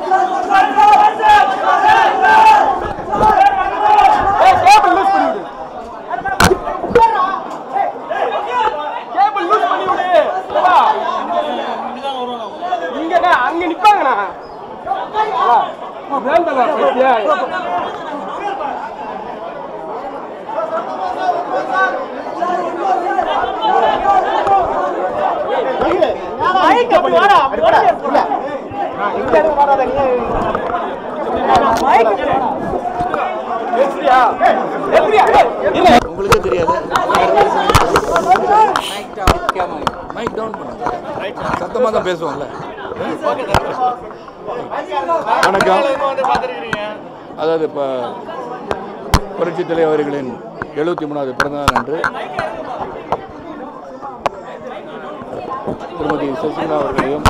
Cable loose பண்ணி விடு cable loose பண்ணி விடு ஏப்பா, இங்கண்ணா அங்க நிப்பாங்கண்ணா வேண்டல பைத்தியா எப்படியா எப்படியா இல்ல உங்களுக்கே தெரியாது மைக் டவுன் பண்ணுங்க சத்தமாக தான் பேசுவாங்கல்ல வணக்கம் அதாவது இப்போ புரட்சி தலைவர் அவர்களின் எழுபத்தி மூணாவது பிறந்தநாள் அன்று திருமதி சசிகலா அவர்களையும்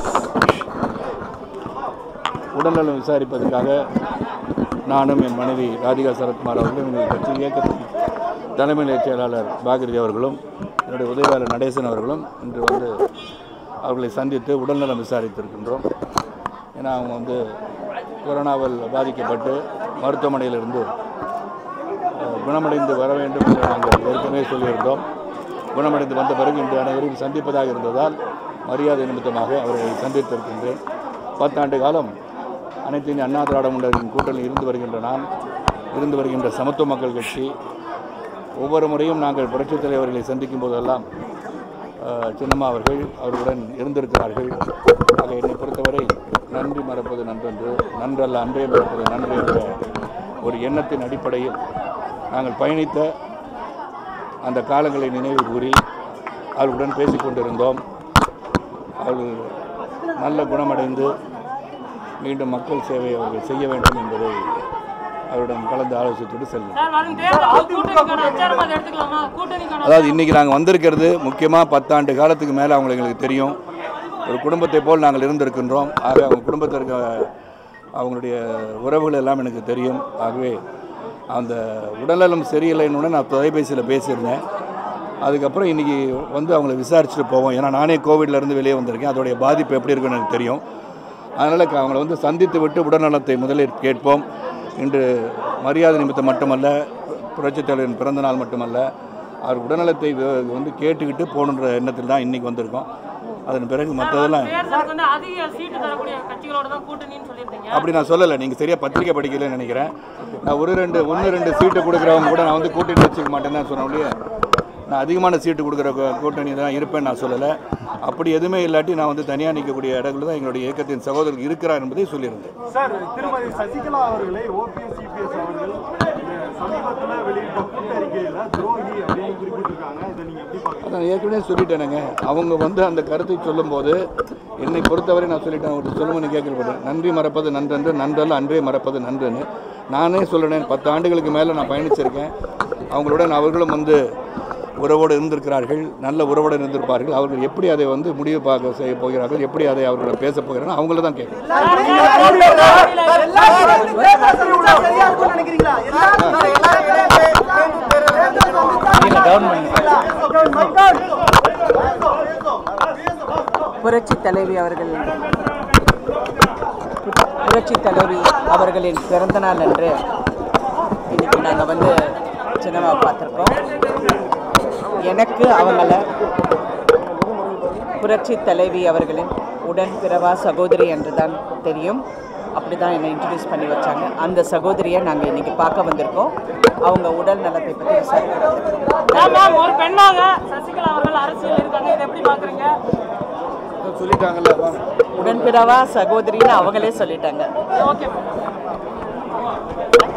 உடல்நலம் விசாரிப்பதற்காக நானும் என் மனைவி ராதிகா சரத்குமார் அவர்களும் எங்கள் கட்சி இயக்கத்தின் தலைமை நிலையச் செயலாளர் பாகிரதி அவர்களும் என்னுடைய உதவியாளர் நடேசன் அவர்களும் இன்று வந்து அவர்களை சந்தித்து உடல்நலம் விசாரித்திருக்கின்றோம் ஏன்னா அவங்க வந்து கொரோனாவில் பாதிக்கப்பட்டு மருத்துவமனையிலிருந்து அஹ், குணமடைந்து வர வேண்டும் என்று நாங்கள் ஏற்கனவே சொல்லியிருந்தோம் குணமடைந்து வந்த பிறகு இன்று அனைவரையும் சந்திப்பதாக இருந்ததால் மரியாதை நிமித்தமாக அவர்களை சந்தித்திருக்கின்றேன் பத்தாண்டு காலம் அனைத்து இந்திய அண்ணா திராவிட முன்னேற்றின் கூட்டணியில் இருந்து வருகின்ற நான் இருந்து வருகின்ற சமத்துவ மக்கள் கட்சி ஒவ்வொரு முறையும் நாங்கள் புரட்சித் தலைவர்களை சந்திக்கும் போதெல்லாம் அஹ், சின்னம்மா அவர்கள் அவர்களுடன் இருந்திருக்கிறார்கள் ஆக என்னை பொறுத்தவரை நன்றி மறப்பது நன்றன்று நன்றல்ல அன்றே மறப்பது நன்று என்ற ஒரு எண்ணத்தின் அடிப்படையில் நாங்கள் பயணித்த அந்த காலங்களை நினைவு கூறி அவர்களுடன் பேசிக் கொண்டிருந்தோம் அவர்கள் நல்ல குணமடைந்து மீண்டும் மக்கள் சேவை அவர்கள் செய்ய வேண்டும் என்பதை அவருடன் கலந்து ஆலோசித்துட்டு செல்வோம் சார் வரும் தேர்தல் கூட்டணிக்கான அச்சாரமா அதை எடுத்துக்கலாமா கூட்டணிக்கான அதாவது இன்றைக்கி நாங்கள் வந்திருக்கிறது முக்கியமாக பத்தாண்டு காலத்துக்கு மேலே அவங்களை எங்களுக்கு தெரியும் ஒரு குடும்பத்தை போல் நாங்கள் இருந்திருக்கின்றோம் ஆக அவங்க குடும்பத்திற்கு அவங்களுடைய உறவுகள் எல்லாம் எனக்கு தெரியும் ஆகவே அந்த உடல்நலம் சரியில்லைன்னு நான் தொலைபேசியில் பேசியிருந்தேன் அதுக்கப்புறம் இன்றைக்கி வந்து அவங்கள விசாரிச்சுட்டு போவோம் ஏன்னா நானே கோவிட்ல இருந்து வெளியே வந்திருக்கேன் அதோடைய பாதிப்பு எப்படி இருக்குன்னு எனக்கு தெரியும் அதனால் அவங்கள வந்து சந்தித்து விட்டு உடல்நலத்தை முதலில் கேட்போம் இன்று மரியாதை நிமித்தம் மட்டுமல்ல புரட்சித் தலைவரின் பிறந்த நாள் மட்டுமல்ல அவர் உடல்நலத்தை வ- வந்து கேட்டுக்கிட்டு போகணுன்ற எண்ணத்தில் தான் இன்றைக்கி வந்திருக்கோம் அதன் பிறகு மற்றதெல்லாம் தேர்தலுக்கு வந்து அதிக சீட்டு தரக்கூடிய கட்சிகளோட தான் கூட்டணின்னு சொல்லியிருந்தீங்க அப்படி நான் சொல்லலை நீங்கள் சரியாக பத்திரிக்கை படிக்கலன்னு நினைக்கிறேன் நான் ஒரு ரெண்டு ஒன்று ரெண்டு சீட்டு கொடுக்குறவங்க கூட நான் வந்து கூட்டணி வச்சுக்க மாட்டேன்னு தான் சொன்ன ஒழிய நான் அதிகமான சீட்டு கொடுக்குற கூ- கூட்டணி தான் இருப்பேன்னு நான் சொல்லலை அப்படி எதுவுமே இல்லாட்டி நான் வந்து தனியாக நிற்கக்கூடிய இடத்துல தான் எங்களுடைய இயக்கத்தின் சகோதரர் இருக்கிறார் என்பதை சொல்லியிருந்தேன் சார் திருமதி சசிகலா அவர்களை ஓபிஎஸ் சிபிஎஸ் அவர்கள் சமீபத்தில் வெளியிட்ட கூட்டறிக்கையில் துரோகி அப்படின்னு குறிப்பிட்டிருக்காங்க இதை நீங்க எப்படி பாக்குறீங்க அதான் நான் ஏற்கனவே சொல்லிட்டேனுங்க அவங்க வந்து அந்த கருத்தை சொல்லும்போது என்னை பொறுத்தவரை நான் சொல்லிட்டேன் ஒரு சொல்லுமணி கேட்கப்பட்டேன் நன்றி மறப்பது நன்றன்று நன்றல்ல அன்றே மறப்பது நன்றுன்னு நானே சொல்லினேன் பத்து ஆண்டுகளுக்கு மேலே நான் பயணிச்சிருக்கேன் அவங்களுடன் அவர்களும் வந்து உறவோடு இருந்திருக்கிறார்கள் நல்ல உறவோடு இருந்திருப்பார்கள் அவர்கள் எப்படி அதை வந்து முடிவு பார்க்க செய்ய போகிறார்கள் எப்படி அதை அவர்கள் பேச போகிறார்கள் அவங்கள தான் கேட்கணும் புரட்சி தலைவி அவர்கள் புரட்சி தலைவி அவர்களின் பிறந்தநாள் அன்று இன்னைக்கு நாங்கள் வந்து சினிமா பார்த்துருக்கோம் எனக்கு அவங்கள புரட்சி தலைவி அவர்களின் உடன் பிறவா சகோதரி என்று தான் தெரியும் அப்படி தான் என்னை இன்ட்ரடியூஸ் பண்ணி வச்சாங்க அந்த சகோதரியை நாங்கள் இன்னைக்கு பார்க்க வந்திருக்கோம் அவங்க உடல் நலத்தை பற்றி விசாரிக்கிறதுக்கு மேம் ஒரு பெண்ணாக சசிகலா அவர்கள் அரசியல் இருக்காங்க இதை எப்படி பாக்குறீங்க சொல்லிட்டாங்கல்ல வாங்க. உடன்பிறவா சகோதரின்னு அவங்களே சொல்லிட்டாங்க ஓகே மேம்